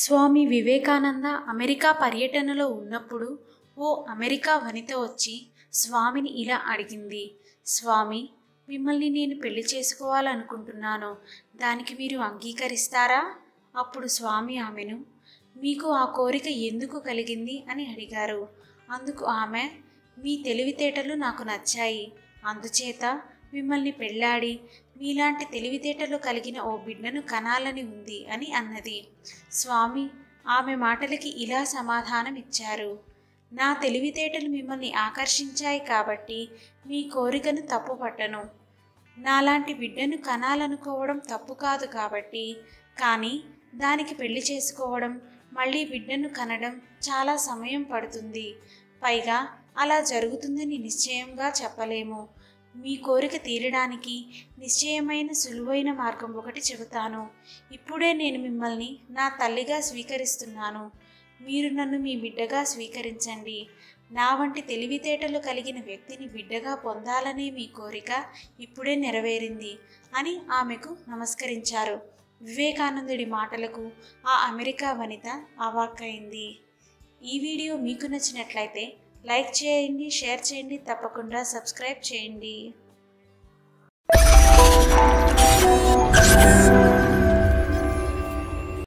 స్వామి Vivekananda America పర్యటనలో ఉన్నప్పుడు ఓ America వనిత వచ్చి స్వామిని ఇలా అడిగింది స్వామి మిమ్మల్ని నేను పెళ్లి చేసుకోవాలనుకుంటున్నాను దానికి మీరు అంగీకరిస్తారా అప్పుడు స్వామి ఆమెను మీకు ఆ కోరిక ఎందుకు కలిగింది అని అడిగారు అందుకు ఆమె మీ తెలివితేటలు నాకు నచ్చాయి అందుచేత మిమ్మల్ని పెళ్ళాడి మీలాంటి తెలివితేటలు కలిగిన ఓ బిడ్డను కనాలని ఉంది అని అన్నది స్వామి ఆమె మాటలకి ఇలా సమాధానం ఇచ్చారు నా తెలివితేటలు మిమ్మల్ని ఆకర్షించాయి కాబట్టి మీ కోరికను తప్పుపట్టను నాలాంటి బిడ్డను కనాలనుకోవడం తప్పు కాదు కాబట్టి కానీ దానికి పెళ్లి చేసుకోవడం మళ్ళీ బిడ్డను కనడం చాలా సమయం పడుతుంది పైగా అలా జరుగుతుందని నిశ్చయంగా చెప్పలేము మీ కోరిక తీరడానికి నిశ్చయమైన సులువైన మార్గం ఒకటి చెబుతాను ఇప్పుడే నేను మిమ్మల్ని నా తల్లిగా స్వీకరిస్తున్నాను మీరు నన్ను మీ బిడ్డగా స్వీకరించండి నా వంటి తెలివితేటలు కలిగిన వ్యక్తిని బిడ్డగా పొందాలనే మీ కోరిక ఇప్పుడే నెరవేరింది అని ఆమెకు నమస్కరించారు వివేకానందుడి మాటలకు ఆ అమెరికా వనిత అవాక్కైంది ఈ వీడియో మీకు నచ్చినట్లయితే లైక్ చేయండి షేర్ చేయండి తప్పకుండా సబ్స్క్రైబ్ చేయండి